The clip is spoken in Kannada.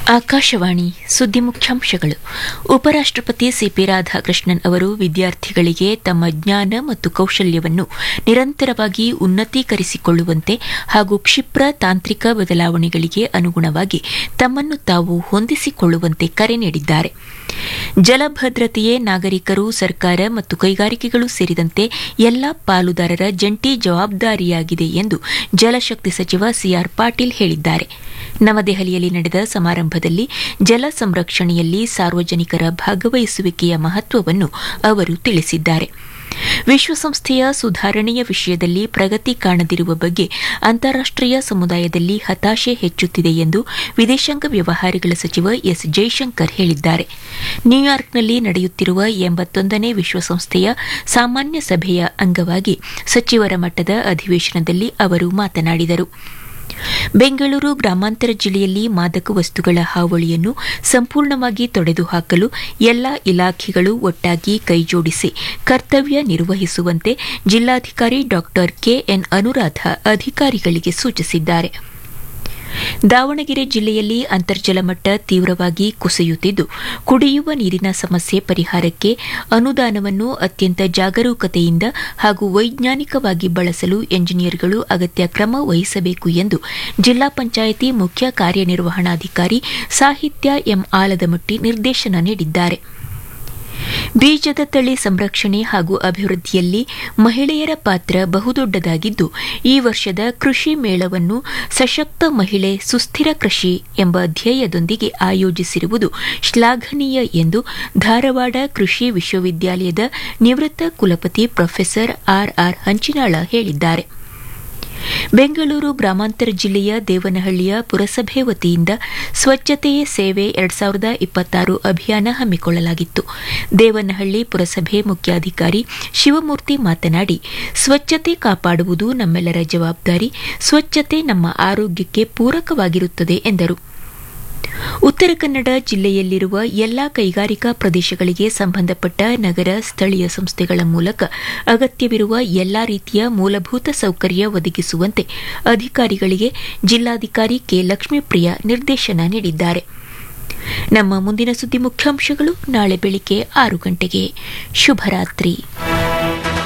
ಆಕಾಶವಾಣಿ ಸುದ್ದಿ ಮುಖ್ಯಾಂಶಗಳು ಉಪರಾಷ್ಟಪತಿ ಸಿಪಿ ರಾಧಾಕೃಷ್ಣನ್ ಅವರು ವಿದ್ಯಾರ್ಥಿಗಳಿಗೆ ತಮ್ಮ ಜ್ಞಾನ ಮತ್ತು ಕೌಶಲ್ಯವನ್ನು ನಿರಂತರವಾಗಿ ಉನ್ನತೀಕರಿಸಿಕೊಳ್ಳುವಂತೆ ಹಾಗೂ ಕ್ಷಿಪ್ರ ತಾಂತ್ರಿಕ ಬದಲಾವಣೆಗಳಿಗೆ ಅನುಗುಣವಾಗಿ ತಮ್ಮನ್ನು ತಾವು ಹೊಂದಿಸಿಕೊಳ್ಳುವಂತೆ ಕರೆ ನೀಡಿದ್ದಾರೆ ಜಲಭದ್ರತೆಯೇ ನಾಗರಿಕರು ಸರ್ಕಾರ ಮತ್ತು ಕೈಗಾರಿಕೆಗಳು ಸೇರಿದಂತೆ ಎಲ್ಲಾ ಪಾಲುದಾರರ ಜಂಟಿ ಜವಾಬ್ದಾರಿಯಾಗಿದೆ ಎಂದು ಜಲಶಕ್ತಿ ಸಚಿವ ಸಿಆರ್ ಪಾಟೀಲ್ ಹೇಳಿದ್ದಾರೆ ನವದೆಹಲಿಯಲ್ಲಿ ನಡೆದ ಸಮಾರಂಭದಲ್ಲಿ ಜಲ ಸಂರಕ್ಷಣೆಯಲ್ಲಿ ಸಾರ್ವಜನಿಕರ ಭಾಗವಹಿಸುವಿಕೆಯ ಮಹತ್ವವನ್ನು ಅವರು ತಿಳಿಸಿದ್ದಾರೆ ವಿಶ್ವಸಂಸ್ಥೆಯ ಸುಧಾರಣೆಯ ವಿಷಯದಲ್ಲಿ ಪ್ರಗತಿ ಕಾಣದಿರುವ ಬಗ್ಗೆ ಅಂತಾರಾಷ್ಟೀಯ ಸಮುದಾಯದಲ್ಲಿ ಹತಾಶೆ ಹೆಚ್ಚುತ್ತಿದೆ ಎಂದು ವಿದೇಶಾಂಗ ವ್ಯವಹಾರಗಳ ಸಚಿವ ಎಸ್ ಜೈಶಂಕರ್ ಹೇಳಿದ್ದಾರೆ ನ್ಯೂಯಾರ್ಕ್ನಲ್ಲಿ ನಡೆಯುತ್ತಿರುವ ಎಂಬತ್ತೊಂದನೇ ವಿಶ್ವಸಂಸ್ಥೆಯ ಸಾಮಾನ್ಯ ಸಭೆಯ ಅಂಗವಾಗಿ ಸಚಿವರ ಮಟ್ಟದ ಅಧಿವೇಶನದಲ್ಲಿ ಅವರು ಮಾತನಾಡಿದರು ಬೆಂಗಳೂರು ಗ್ರಾಮಾಂತರ ಜಿಲ್ಲೆಯಲ್ಲಿ ಮಾದಕ ವಸ್ತುಗಳ ಹಾವಳಿಯನ್ನು ಸಂಪೂರ್ಣವಾಗಿ ತೊಡೆದುಹಾಕಲು ಎಲ್ಲಾ ಇಲಾಖೆಗಳು ಒಟ್ಟಾಗಿ ಕೈಜೋಡಿಸಿ ಕರ್ತವ್ಯ ನಿರ್ವಹಿಸುವಂತೆ ಜಿಲ್ಲಾಧಿಕಾರಿ ಡಾ ಕೆಎನ್ ಅನುರಾಧ ಅಧಿಕಾರಿಗಳಿಗೆ ಸೂಚಿಸಿದ್ದಾರೆ ದಾವಣಗೆರೆ ಜಿಲ್ಲೆಯಲ್ಲಿ ಅಂತರ್ಜಲ ಮಟ್ಟ ತೀವ್ರವಾಗಿ ಕುಸಿಯುತ್ತಿದ್ದು ಕುಡಿಯುವ ನೀರಿನ ಸಮಸ್ಯೆ ಪರಿಹಾರಕ್ಕೆ ಅನುದಾನವನ್ನು ಅತ್ಯಂತ ಜಾಗರೂಕತೆಯಿಂದ ಹಾಗೂ ವೈಜ್ಞಾನಿಕವಾಗಿ ಬಳಸಲು ಎಂಜಿನಿಯರ್ಗಳು ಅಗತ್ಯ ಕ್ರಮ ವಹಿಸಬೇಕು ಎಂದು ಜಿಲ್ಲಾ ಪಂಚಾಯಿತಿ ಮುಖ್ಯ ಕಾರ್ಯನಿರ್ವಹಣಾಧಿಕಾರಿ ಸಾಹಿತ್ಯ ಎಂ ಆಲದಮಟ್ಟಿ ನಿರ್ದೇಶನ ನೀಡಿದ್ದಾರೆ ಬೀಜದ ತಳಿ ಸಂರಕ್ಷಣೆ ಹಾಗೂ ಅಭಿವೃದ್ಧಿಯಲ್ಲಿ ಮಹಿಳೆಯರ ಪಾತ್ರ ಬಹುದೊಡ್ಡದಾಗಿದ್ದು ಈ ವರ್ಷದ ಕೃಷಿ ಮೇಳವನ್ನು ಸಶಕ್ತ ಮಹಿಳೆ ಸುಸ್ಥಿರ ಕೃಷಿ ಎಂಬ ಧ್ಯೇಯದೊಂದಿಗೆ ಆಯೋಜಿಸಿರುವುದು ಶ್ಲಾಘನೀಯ ಎಂದು ಧಾರವಾಡ ಕೃಷಿ ವಿಶ್ವವಿದ್ಯಾಲಯದ ನಿವೃತ್ತ ಕುಲಪತಿ ಪ್ರೊಫೆಸರ್ ಆರ್ಆರ್ ಹಂಚಿನಾಳ ಹೇಳಿದ್ದಾರೆ ಬೆಂಗಳೂರು ಗ್ರಾಮಾಂತರ ಜಿಲ್ಲೆಯ ದೇವನಹಳ್ಳಿಯ ಪುರಸಭೆ ವತಿಯಿಂದ ಸ್ವಚ್ಛತೆಯೇ ಸೇವೆ ಎರಡ್ ಸಾವಿರದ ಇಪ್ಪತ್ತಾರು ಅಭಿಯಾನ ಹಮ್ಮಿಕೊಳ್ಳಲಾಗಿತ್ತು ದೇವನಹಳ್ಳಿ ಪುರಸಭೆ ಮುಖ್ಯಾಧಿಕಾರಿ ಶಿವಮೂರ್ತಿ ಮಾತನಾಡಿ ಸ್ವಚ್ಛತೆ ಕಾಪಾಡುವುದು ನಮ್ಮೆಲ್ಲರ ಜವಾಬ್ದಾರಿ ಸ್ವಚ್ಛತೆ ನಮ್ಮ ಆರೋಗ್ಯಕ್ಕೆ ಪೂರಕವಾಗಿರುತ್ತದೆ ಎಂದರು ಉತ್ತರ ಕನ್ನಡ ಜಿಲ್ಲೆಯಲ್ಲಿರುವ ಎಲ್ಲಾ ಕೈಗಾರಿಕಾ ಪ್ರದೇಶಗಳಿಗೆ ಸಂಬಂಧಪಟ್ಟ ನಗರ ಸ್ಥಳೀಯ ಸಂಸ್ಥೆಗಳ ಮೂಲಕ ಅಗತ್ಯವಿರುವ ಎಲ್ಲಾ ರೀತಿಯ ಮೂಲಭೂತ ಸೌಕರ್ಯ ಒದಗಿಸುವಂತೆ ಅಧಿಕಾರಿಗಳಿಗೆ ಜಿಲ್ಲಾಧಿಕಾರಿ ಕೆ ಲಕ್ಷ್ಮೀಪ್ರಿಯ ನಿರ್ದೇಶನ ನೀಡಿದ್ದಾರೆ ನಮ್ಮ ಮುಂದಿನ ಸುದ್ದಿ ಮುಖ್ಯಾಂಶಗಳು ನಾಳೆ ಬೆಳಿಗ್ಗೆ ಆರು ಗಂಟೆಗೆ ಶುಭರಾತ್ರಿ